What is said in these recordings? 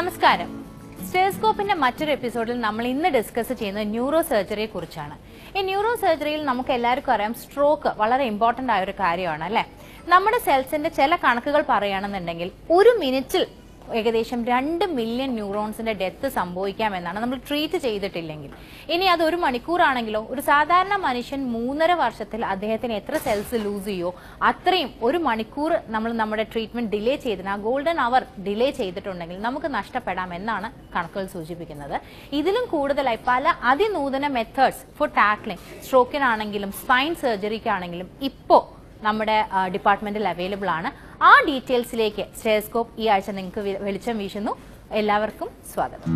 നമസ്കാരം സ്റ്റേസ്കോപ്പിന്റെ മറ്റൊരു എപ്പിസോഡിൽ നമ്മൾ ഇന്ന് ഡിസ്കസ് ചെയ്യുന്നത് ന്യൂറോ സർജറിയെ കുറിച്ചാണ് ഈ ന്യൂറോ സർജറിയിൽ നമുക്ക് എല്ലാവർക്കും അറിയാം സ്ട്രോക്ക് വളരെ ഇമ്പോർട്ടന്റ് ആയ ഒരു കാര്യമാണ് അല്ലെ നമ്മുടെ സെൽസിന്റെ ചില കണക്കുകൾ പറയുകയാണെന്നുണ്ടെങ്കിൽ ഒരു മിനിറ്റിൽ ഏകദേശം രണ്ട് മില്യൺ ന്യൂറോൺസിന്റെ ഡെത്ത് സംഭവിക്കാമെന്നാണ് നമ്മൾ ട്രീറ്റ് ചെയ്തിട്ടില്ലെങ്കിൽ ഇനി അത് ഒരു മണിക്കൂറാണെങ്കിലോ ഒരു സാധാരണ മനുഷ്യൻ മൂന്നര വർഷത്തിൽ അദ്ദേഹത്തിന് എത്ര സെൽസ് ലൂസ് ചെയ്യോ അത്രയും ഒരു മണിക്കൂർ നമ്മൾ നമ്മുടെ ട്രീറ്റ്മെന്റ് ഡിലേ ചെയ്തിന് ആ ഗോൾഡൻ അവർ ഡിലേ ചെയ്തിട്ടുണ്ടെങ്കിൽ നമുക്ക് നഷ്ടപ്പെടാം എന്നാണ് കണക്കുകൾ സൂചിപ്പിക്കുന്നത് ഇതിലും കൂടുതലായി പല അതിനൂതന മെത്തേഡ്സ് ഫോർ ടാക്ലിംഗ് സ്ട്രോക്കിനാണെങ്കിലും സ്പൈൻ സർജറിക്കാണെങ്കിലും ഇപ്പോൾ നമ്മുടെ ഡിപ്പാർട്ട്മെന്റിൽ അവൈലബിൾ ആണ് ആ ഡീറ്റെയിൽസിലേക്ക് സ്റ്റേസ്കോപ്പ് ഈ ആഴ്ച നിങ്ങൾക്ക് വി- വെളിച്ചം വീശുന്നു എല്ലാവർക്കും സ്വാഗതം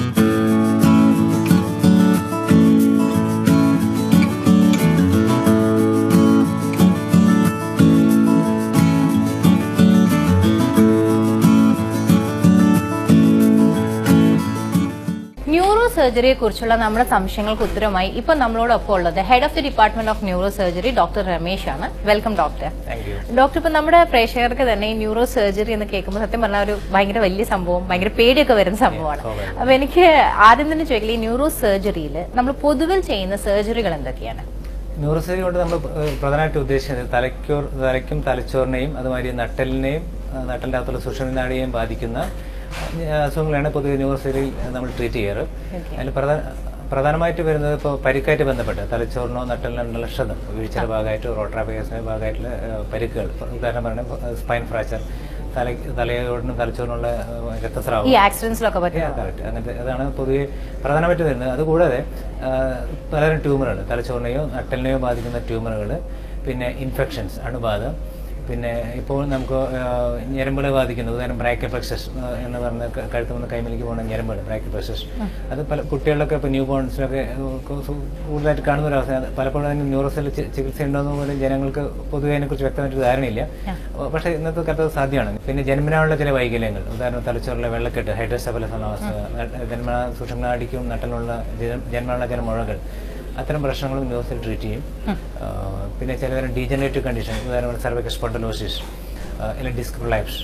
ന്യൂറോ സർജറിയെ കുറിച്ചുള്ള നമ്മുടെ സംശയങ്ങൾക്ക് ഉത്തരമായി ഇപ്പൊ നമ്മളോടൊപ്പം ഉള്ളത് head of the department of neuro surgery doctor Ramesh ആണ് welcome doctor thank you doctor ഇപ്പൊ നമ്മുടെ പ്രേക്ഷകർക്ക് തന്നെ ഈ ന്യൂറോ സർജറി എന്ന് കേൾക്കുമ്പോൾ സത്യം പറഞ്ഞാൽ ഒരു ഭയങ്കര വലിയ സംഭവം ഭയങ്കര പേടിയൊക്കെ വരുന്ന സംഭവമാണ് സ്വാഭാവികം. അപ്പൊ എനിക്ക് ആദ്യം തന്നെ ചോദിക്കില്ല ഈ ന്യൂറോ സർജറിയിൽ നമ്മൾ പൊതുവിൽ ചെയ്യുന്ന സർജറികൾ എന്തൊക്കെയാണ് ന്യൂറോസർജറി കൊണ്ട് നമ്മൾ ഏഹ്, പ്രധാനമായിട്ട് ഉദ്ദേശിക്കുന്നത് തലയ്ക്കോർ തലയ്ക്കും തലച്ചോറിനെയും അതുമാതിരി നട്ടലിനെയും ഏഹ്, നട്ടലിന്റെ അകത്തുള്ള സുഷമനാടിയെയും ബാധിക്കുന്ന ഏഹ്, അസുഖങ്ങളാണ് പൊതുവെ ന്യൂറോസർജറിയിൽ നമ്മൾ ട്രീറ്റ് ചെയ്യാറ് Okay. അതിൽ പ്രധാന പ്രധാനമായിട്ട് വരുന്നത് ഇപ്പോൾ പരിക്കായിട്ട് ബന്ധപ്പെട്ട് തലച്ചോറിനോ നട്ടലിനോ നഷ്ടം വീഴ്ചയുടെ ഭാഗമായിട്ട് റോട്രാഫിക്കേഷൻ്റെ ഭാഗമായിട്ടുള്ള ഏഹ്, പരിക്കുകൾ ഉദാഹരണം പറഞ്ഞാൽ സ്പൈൻ ഫ്രാക്ചർ തല തലയോടിനും തലച്ചോറിനുള്ള ഏഹ്, രക്തസ്രാവം ഈ ആക്സിഡൻസിലൊക്കെ പറ്റും Yeah, correct. അങ്ങനത്തെ അതാണ് പൊതുവെ പ്രധാനമായിട്ട് വരുന്നത് അതുകൂടാതെ ആ, പലതരം ട്യൂമറുകൾ തലച്ചോറിനെയോ നട്ടലിനെയോ ബാധിക്കുന്ന ട്യൂമറുകൾ പിന്നെ ഇൻഫെക്ഷൻസ് അണുബാധ പിന്നെ ഇപ്പോൾ നമുക്ക് ആ, ഞരമ്പുകളെ ബാധിക്കുന്നത് ഉദാഹരണം ബ്രാക്കപ്ലക്സസ് എന്ന് പറഞ്ഞ ക- കഴുത്ത് നിന്ന് കൈമലിക്ക് പോകുന്ന ഞരമ്പുകൾ ബ്രാക്കപ്ലക്സസ് അത് പല കുട്ടികളിലൊക്കെ ഇപ്പോൾ ന്യൂ ബോൺസിലൊക്കെ കൂടുതലായിട്ട് കാണുന്ന ഒരു അവസ്ഥ പലപ്പോഴും അതിന് ന്യൂറോസെൽ ചികിത്സ ഉണ്ടോയെന്ന് പോലും ജനങ്ങൾക്ക് പൊതുവെ അതിനെക്കുറിച്ച് വ്യക്തമായിട്ട് ധാരണയില്ല പക്ഷേ ഇന്നത്തെ കാലത്ത് അത് സാധ്യമാണ് പിന്നെ ജന്മനായുള്ള ചില വൈകല്യങ്ങൾ ഉദാഹരണം തലച്ചോറിലെ വെള്ളക്കെട്ട് ഹൈഡ്രോസെഫലസ് എന്ന അവസ്ഥ ജന്മ സൂക്ഷ്മനാടിക്കും നട്ടലുള്ള ജന്മനുള്ള ചില മുഴകൾ അത്തരം പ്രശ്നങ്ങളും ന്യൂസിൽ ട്രീറ്റ് ചെയ്യും ആ, പിന്നെ ചിലതരം ഡീജനറേറ്റീവ് കണ്ടീഷൻ ഉദാഹരണം സർവൈക്കൽ സ്പോണ്ടലോസിസ് അല്ലെങ്കിൽ ഡിസ്ക് പ്രൊലാപ്സ്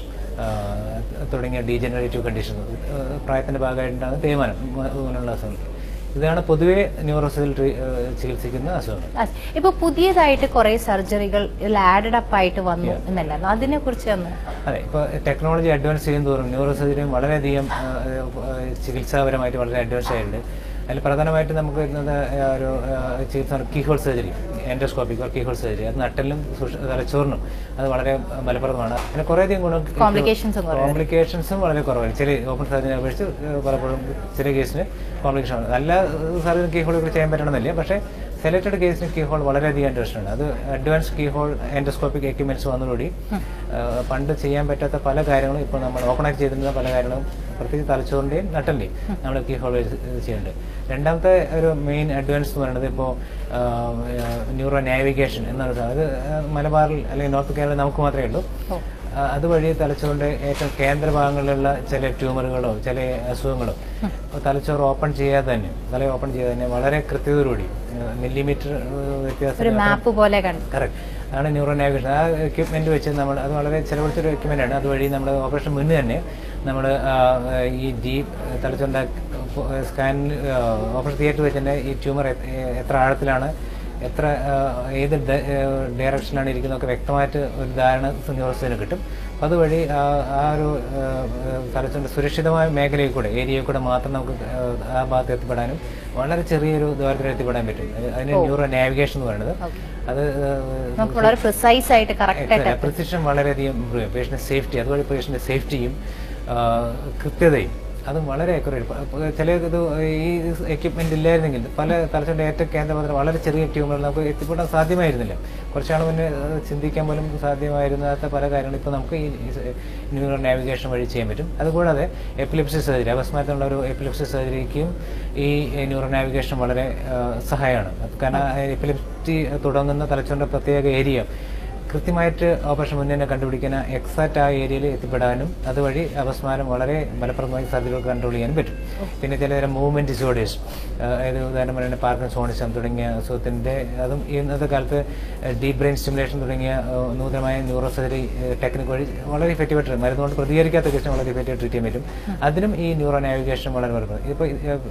തുടങ്ങിയ ഡീജനറേറ്റീവ് കണ്ടീഷൻ പ്രായത്തിൻ്റെ ഭാഗമായിട്ടുണ്ടാകുന്ന തേയ്മാനം പോലുള്ള അസുഖങ്ങൾ ഇതാണ് പൊതുവെ ന്യൂറോസിൽ ചികിത്സിക്കുന്ന അസുഖങ്ങൾ അസ്- ഇപ്പൊ പുതിയതായിട്ട് കുറെ സർജറികൾ ഇതിൽ ആഡഡ് അപ്പ് ആയിട്ട് വന്നു എന്നല്ലായിരുന്നു അതിനെ കുറിച്ച് ഒന്ന് അതെ ഇപ്പോൾ ടെക്നോളജി അഡ്വാൻസ് ചെയ്യും തോറും ന്യൂറോ സർജറിയും വളരെയധികം ആ, ആ, ചികിത്സാപരമായിട്ട് വളരെ അഡ്വാൻസ് ആയിട്ടുണ്ട് അതിൽ പ്രധാനമായിട്ട് നമുക്ക് വരുന്നത് ആ, ഒരു ആ, ചികിത്സ keyhole surgery endoscopic keyhole surgery അത് നട്ടലിനും സുഷ- തലച്ചോറിനും അത് വളരെ ഫലപ്രദമാണ് പിന്നെ കുറേയധികം ഗുണം Complications ഉം കുറവാണ്. കോംപ്ലിക്കേഷൻസും വളരെ കുറവാണ് ചില ഓപ്പൺ സർജറി അപേക്ഷിച്ച് ഏഹ്, പലപ്പോഴും ചില കേസിന് കോംപ്ലിക്കേഷൻ ആണ് നല്ല സർജറി കീ ഹോൾ ചെയ്യാൻ പറ്റണമെന്നില്ല പക്ഷേ സെലക്റ്റഡ് കേസിന് കീ ഹോൾ വളരെയധികം ഇൻട്രസ്റ്റ് ഉണ്ട് അത് advance keyhole endoscopic equipments വന്നതോടുകൂടി ഏഹ്, പണ്ട് ചെയ്യാൻ പറ്റാത്ത പല കാര്യങ്ങളും ഇപ്പോൾ നമ്മൾ ഓപ്പണായിട്ട് ചെയ്തിരുന്ന പല കാര്യങ്ങളും പ്രത്യേകിച്ച് തലച്ചോറിൻ്റെയും നട്ടലിൻ്റെയും നമ്മൾ കീ ഹോൾ ചെയ്യുന്നുണ്ട് രണ്ടാമത്തെ ഒരു മെയിൻ അഡ്വാൻസ് എന്ന് പറയുന്നത് ഇപ്പോൾ ന്യൂറോ നാവിഗേഷൻ എന്നാണ് സാധനം. അത് ഏഹ്, മലബാറിൽ അല്ലെങ്കിൽ നോർത്ത് കേരള നമുക്ക് മാത്രമേ ഉള്ളൂ ആ, അതുവഴി തലച്ചോറിന്റെ ഏറ്റവും കേന്ദ്ര ഭാഗങ്ങളിലുള്ള ചില ട്യൂമറുകളോ ചില അസുഖങ്ങളോ ഇപ്പോൾ തലച്ചോറ് ഓപ്പൺ ചെയ്യാതെ തന്നെ തല ഓപ്പൺ ചെയ്യാതെ തന്നെ വളരെ കൃത്യതയോടുകൂടി മില്ലിമീറ്റർ ഒരു വ്യത്യാസം മാപ്പ് പോലെ കണ്ടു കറക്റ്റ് അതാണ് ന്യൂറോ നാവിഗേഷൻ ആ എക്യുപ്മെന്റ് വെച്ച് നമ്മൾ അത് വളരെ ചിലവഴിച്ചൊരു എക്യുപ്മെന്റ് ആണ് അതുവഴി നമ്മൾ ഓപ്പറേഷൻ മുന്നേ തന്നെ നമ്മൾ ഈ ജി തലച്ചോറിന്റെ സ്കാൻ ഓപ്പറേഷൻ തിയേറ്റർ വെച്ച് തന്നെ ഈ ട്യൂമർ എത്ര ആഴത്തിലാണ് എത്ര ആ, ഏത് ഡയറക്ഷനിലാണ് ഇരിക്കുന്നതൊക്കെ വ്യക്തമായിട്ട് ഒരു ധാരണ ന്യൂറോസിന് കിട്ടും അപ്പോൾ അതുവഴി ആ ആ ഒരു തലച്ചോറിന്റെ സുരക്ഷിതമായ മേഖലയിൽ കൂടെ ഏരിയയിൽ കൂടെ മാത്രം നമുക്ക് ആ, ആ ഭാഗത്ത് എത്തിപ്പെടാനും വളരെ ചെറിയൊരു ദൂരത്തിൽ എത്തിപ്പെടാൻ പറ്റും അത് അതിന് ന്യൂറോ നാവിഗേഷൻ എന്ന് പറയുന്നത് അത് നമുക്ക് വളരെ പ്രിസൈസ് ആയിട്ട് കറക്റ്റ് ആയിട്ട് പ്രിസിഷൻ വളരെയധികം ഇമ്പ്രൂവ് ചെയ്യും പേഷ്യൻ്റെ സേഫ്റ്റി അതുവഴി പേഷ്യൻ്റെ സേഫ്റ്റിയും കൃത്യതയും അതും വളരെ അക്യുറേറ്റ് ചില ഇത് ഈ എക്യുപ്മെന്റ് ഇല്ലായിരുന്നെങ്കിൽ പല തലച്ചോറിന്റെ ഏറ്റവും കേന്ദ്രപത്രം വളരെ ചെറിയ ട്യൂമറുകൾ നമുക്ക് എത്തിപ്പെടാൻ സാധ്യമായിരുന്നില്ല കുറച്ചാൾ മുന്നേ അത് ചിന്തിക്കാൻ പോലും സാധ്യമായിരുന്നാത്ത പല കാര്യങ്ങളും ഇപ്പോൾ നമുക്ക് ഈ ന്യൂറോ നാവിഗേഷൻ വഴി ചെയ്യാൻ പറ്റും അതുകൂടാതെ എപ്പിലിപ്സി സർജറി അപസ്മാരത്തിനുള്ള ഒരു എപ്പിലിപ്സി സർജറിക്കും ഈ ന്യൂറോ നാവിഗേഷൻ വളരെ ആ, സഹായമാണ് അത് കാരണം എപ്പിലിപ്സി തുടങ്ങുന്ന തലച്ചോറിന്റെ പ്രത്യേക ഏരിയ കൃത്യമായിട്ട് ഓപ്പറേഷൻ മുന്നേ തന്നെ കണ്ടുപിടിക്കാൻ എക്സാക്റ്റ് ആ ഏരിയയിൽ എത്തിപ്പെടാനും അതുവഴി അപസ്മാരം വളരെ ഫലപ്രദമായി സർജറികൾ കൺട്രോൾ ചെയ്യാനും പറ്റും പിന്നെ ചിലതരം മൂവ്മെന്റ് ഡിസോർഡേഴ്സ് അതായത് ഉദാഹരണം പറയുന്നത് പാർക്കിൻസോണിസം തുടങ്ങിയ അസുഖത്തിന്റെ അതും ഇന്നത്തെ കാലത്ത് ഡീപ് ബ്രെയിൻ സ്റ്റിമുലേഷൻ തുടങ്ങിയ ഏഹ്, നൂതനമായ ന്യൂറോ സർജറി ടെക്നിക്ക് വഴി വളരെ എഫക്റ്റീവായിട്ട് മരുന്നുകൊണ്ട് പ്രതികരിക്കാത്ത കേസിന് വളരെ എഫക്റ്റീവ് ട്രീറ്റ് ചെയ്യാൻ പറ്റും അതിനും ഈ ന്യൂറോ നാവിഗേഷൻ വളരെ വളരെ ഇപ്പോൾ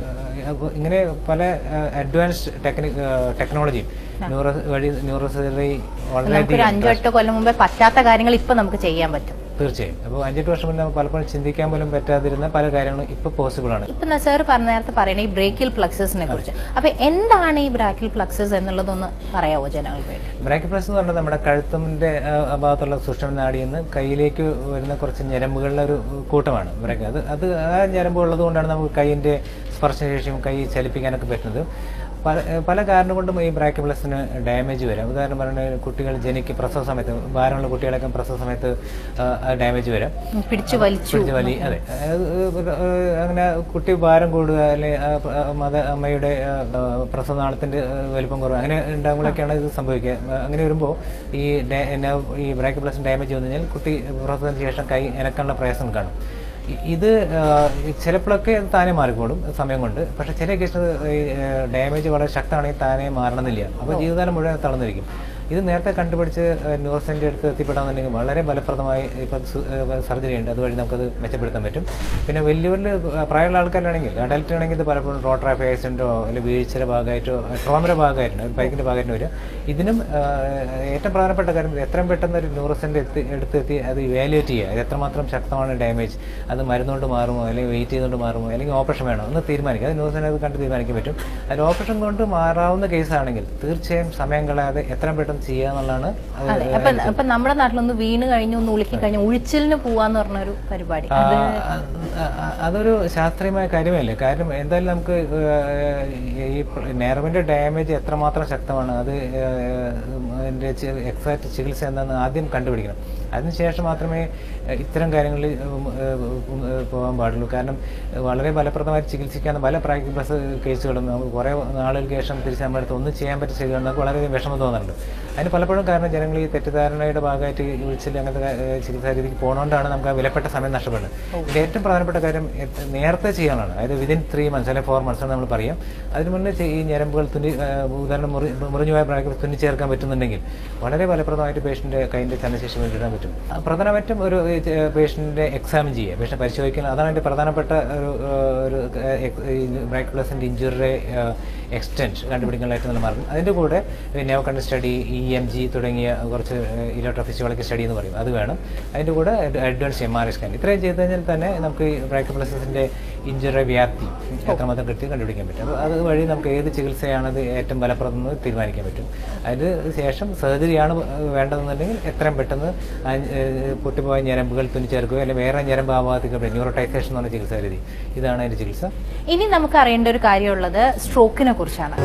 ഇങ്ങനെ പല അഡ്വാൻസ്ഡ് ടെക്നിക് ടെക്നോളജിയും ന്യൂറോ വഴി ന്യൂറോ സർജറി നമുക്കൊരു വളരെയധികം അഞ്ചോ എട്ടോ കൊല്ലം മുമ്പേ പറ്റാത്ത കാര്യങ്ങൾ ഇപ്പൊ നമുക്ക് ചെയ്യാൻ പറ്റും തീർച്ചയായും അപ്പോൾ അഞ്ചെട്ട് വർഷം മുന്നേ നമുക്ക് പലപ്പോഴും ചിന്തിക്കാൻ പോലും പറ്റാതിരുന്ന പല കാര്യങ്ങളും ഇപ്പോൾ പോസിബിൾ ആണ് ഇപ്പൊ സാർ പറഞ്ഞ നേരത്തെ പറയണ ഈ ബ്രേക്കിൽ പ്ലക്സസിനെ കുറിച്ച് അപ്പൊ എന്താണ് ഈ ബ്രാക്കിൽ പ്ലക്സസ് എന്നുള്ളതൊന്ന് പറയാവോ ജനങ്ങൾക്ക് വേണ്ടി ബ്രാക്കി പ്ലസ് എന്ന് പറഞ്ഞാൽ നമ്മുടെ കഴുത്തിന്റെ ആ, ഭാഗത്തുള്ള സുഷമ നാടിയിൽ നിന്ന് കയ്യിലേക്ക് വരുന്ന കുറച്ച് ഞരമ്പുകളുടെ ഒരു കൂട്ടമാണ് ബ്രാക്കി അത് അത് ആ ഞരമ്പ് ഉള്ളത് കൊണ്ടാണ് നമുക്ക് കൈയിന്റെ സ്പർശനശേഷിയും കൈ ചലിപ്പിക്കാനൊക്കെ പറ്റുന്നത് പല പല കാരണം കൊണ്ടും ഈ ബ്രാക്കി പ്ലസിന് ഡാമേജ് വരാം ഉദാഹരണം പറയുന്നത് കുട്ടികൾ ജനിക്ക് പ്രസവ സമയത്ത് ഭാരമുള്ള കുട്ടികളൊക്കെ പ്രസവ സമയത്ത് ഡാമേജ് വരാം ഉം, പിടിച്ചു വലിച്ചു പിടിച്ച് വലി അതെ അത് ഏഹ് അങ്ങനെ കുട്ടി ഭാരം കൂടുക അല്ലെങ്കിൽ ആ പ- ആ മത അമ്മയുടെ ആ, ആ, പ്രസവനാളത്തിന്റെ ആ, വലിപ്പം കുറവ് അങ്ങനെ ഉണ്ടാകുമ്പോഴൊക്കെയാണ് ഇത് സംഭവിക്കുക ആ, അങ്ങനെ വരുമ്പോൾ ഈ ഡാ- എന്നാ, ഈ ബ്രേക്ക് പ്ലസ് ഡാമേജ് വന്നു കഴിഞ്ഞാൽ കുട്ടി പ്രസവത്തിന് ശേഷം കൈ ഇനക്കാനുള്ള പ്രയാസം കാണും ഇ- ഇത് ആ, ചിലപ്പോഴൊക്കെ അത് താനെ മാറിക്കോളും സമയം കൊണ്ട് പക്ഷെ ചില കേസിൽ ഡാമേജ് വളരെ ശക്തമാണെങ്കിൽ താനെ മാറണമെന്നില്ല അപ്പോൾ ജീവിതകാലം മുഴുവൻ തളർന്നിരിക്കും ഇത് നേരത്തെ കണ്ടുപിടിച്ച് ന്യൂറോസിൻ്റെ അടുത്ത് എത്തിപ്പെടാന്നുണ്ടെങ്കിൽ വളരെ ഫലപ്രദമായി ഇപ്പോൾ സർജറി ഉണ്ട് അതുവഴി നമുക്കത് മെച്ചപ്പെടുത്താൻ പറ്റും പിന്നെ വലിയ വലിയ പ്രായമുള്ള ആൾക്കാരാണെങ്കിൽ അഡൽട്ട് ആണെങ്കിൽ ഇത് പലപ്പോഴും റോഡ് ട്രാഫിക് ആക്സിഡൻറ്റോ അല്ലെങ്കിൽ വീഴ്ചയുടെ ഭാഗമായിട്ടോ ട്രോമയുടെ ഭാഗമായിട്ടോ ബൈക്കിൻ്റെ ഭാഗമായിട്ട് വരും ഇതിനും ആ, ഏറ്റവും പ്രധാനപ്പെട്ട കാര്യം എത്രയും പെട്ടെന്ന് ഒരു ന്യൂറോസിൻ്റെ എത്തി എടുത്തെത്തി അത് ഇവാലുവേറ്റ് ചെയ്യുക ഇത് എത്രമാത്രം ശക്തമാണ് ഡാമേജ് അത് മരുന്നുകൊണ്ട് മാറുമോ അല്ലെങ്കിൽ വെയിറ്റ് ചെയ്തുകൊണ്ട് മാറുമോ അല്ലെങ്കിൽ ഓപ്പറേഷൻ വേണോ എന്ന് തീരുമാനിക്കുക അത് ന്യൂസിനെ അത് കണ്ട് തീരുമാനിക്കാൻ പറ്റും അതിൽ ഓപ്പറേഷൻ കൊണ്ട് മാറാവുന്ന കേസാണെങ്കിൽ തീർച്ചയായും സമയം കളയാതെ എത്രയും പെട്ടെന്ന് ചെയ്യുക എന്നുള്ളതാണ് അത് അതെ അപ്പൊ അപ്പൊ നമ്മുടെ നാട്ടിലൊന്ന് വീണ് കഴിഞ്ഞു ഒന്ന് ഉളുക്കി കഴിഞ്ഞു ഉഴിച്ചിലിന് പോവാന്ന് പറഞ്ഞ ഒരു പരിപാടി ആ, ആ, അതൊരു ശാസ്ത്രീയമായ കാര്യമല്ലേ കാരണം എന്തായാലും നമുക്ക് ഏഹ്, ഈ നെർവിന്റെ ഡാമേജ് എത്രമാത്രം ശക്തമാണ് അത് അതിന്റെ എക്സാക്ട് ചികിത്സ എന്താണെന്ന് ആദ്യം കണ്ടുപിടിക്കണം അതിനുശേഷം മാത്രമേ ഏഹ്, ഇത്തരം കാര്യങ്ങളിൽ ഉം, ഏഹ്, ഉം, ഏഹ്, പോകാൻ പാടുള്ളൂ കാരണം വളരെ ഫലപ്രദമായി ചികിത്സിക്കാവുന്ന പല പ്രാക്ടീസ് കേസുകളും നമുക്ക് കുറേ നാളുകൾക്ക് ശേഷം തിരിച്ച് നമ്മുടെ അടുത്ത് ഒന്നും ചെയ്യാൻ പറ്റിയ ശരിയാണ് നമുക്ക് വളരെയധികം വിഷമം തോന്നാറുണ്ട് അതിന് പലപ്പോഴും കാരണം ജനങ്ങൾ ഈ തെറ്റിദ്ധാരണയുടെ ഭാഗമായിട്ട് ഈ വിളിച്ചിൽ അങ്ങനത്തെ കാ- ഏഹ് ചികിത്സാ രീതിക്ക് പോകുന്നതുകൊണ്ടാണ് നമുക്ക് ആ വിലപ്പെട്ട സമയം നഷ്ടപ്പെടുന്നത് ഇതിന്റെ ഏറ്റവും പ്രധാനപ്പെട്ട കാര്യം എത്ര- നേരത്തെ ചെയ്യാനാണ് അതായത് വിതിൻ ത്രീ മന്ത്സ് അല്ലെങ്കിൽ ഫോർ മന്ത്സ് നമ്മൾ പറയാം അതിന് മുന്നേ ചെ- ഈ ഞരമ്പുകൾ തുന്നി ഏഹ് ഉദാഹരണം മുറി മുറിഞ്ഞുപോയ പ്രായത്തിൽ തുന്നി ചേർക്കാൻ പറ്റുന്നുണ്ടെങ്കിൽ വളരെ ഫലപ്രദമായിട്ട് പേഷ്യൻ്റെ കൈൻ്റെ ചലനശേഷി വേണ്ടിയിടാൻ പറ്റും ആ, പ്രധാനമായിട്ടും ഒരു പേഷ്യൻ്റെ എക്സാമിൻ ചെയ്യുക പേഷ്യൻ പരിശോധിക്കുക അതാണ് അതിൻ്റെ പ്രധാനപ്പെട്ട ഒരു ഏഹ്, ഒരു ബ്രൈക്ക് പ്ലസിൻ്റെ ഇഞ്ചുറിയുടെ എക്സ്റ്റെൻറ്റ് കണ്ടുപിടിക്കാനായിട്ട് നല്ല മാർഗം അതിൻ്റെ കൂടെ നെവ് കണ്ട് സ്റ്റഡി ഇ എം ജി തുടങ്ങിയ കുറച്ച് ഇലക്ട്രോഫിസിയോളജി സ്റ്റഡി എന്ന് പറയും അത് വേണം അതിൻ്റെ കൂടെ advance M R I scan ഇത്രയും ചെയ്ത് കഴിഞ്ഞാൽ തന്നെ നമുക്ക് ഈ ബ്രൈക്ക് പ്ലസിൻ്റെ ഇഞ്ചുറി വ്യാപ്തി എത്രമാത്രം കൃത്യം കണ്ടുപിടിക്കാൻ പറ്റും അപ്പോൾ അത് വഴി നമുക്ക് ഏത് ചികിത്സയാണ് ഇത് ഏറ്റവും ഫലപ്രദം എന്ന് തീരുമാനിക്കാൻ പറ്റും അതിന് ശേഷം സർജറിയാണ് വേണ്ടതെന്നുണ്ടെങ്കിൽ എത്രയും പെട്ടെന്ന് ആ, ഏഹ്, പൊട്ടിപ്പോയ ഞരമ്പുകൾ തുന്നിച്ചേർക്കുകയോ അല്ലെങ്കിൽ വേറെ ഞരമ്പ് ആ ഭാഗത്തേക്ക് ന്യൂറോട്ടൈസേഷൻ എന്ന് പറഞ്ഞ ചികിത്സാ രീതി ഇതാണ് അതിൻ്റെ ചികിത്സ ഇനി നമുക്ക് അറിയേണ്ട ഒരു കാര്യമുള്ളത് സ്ട്രോക്കിനെ കുറിച്ചാണ്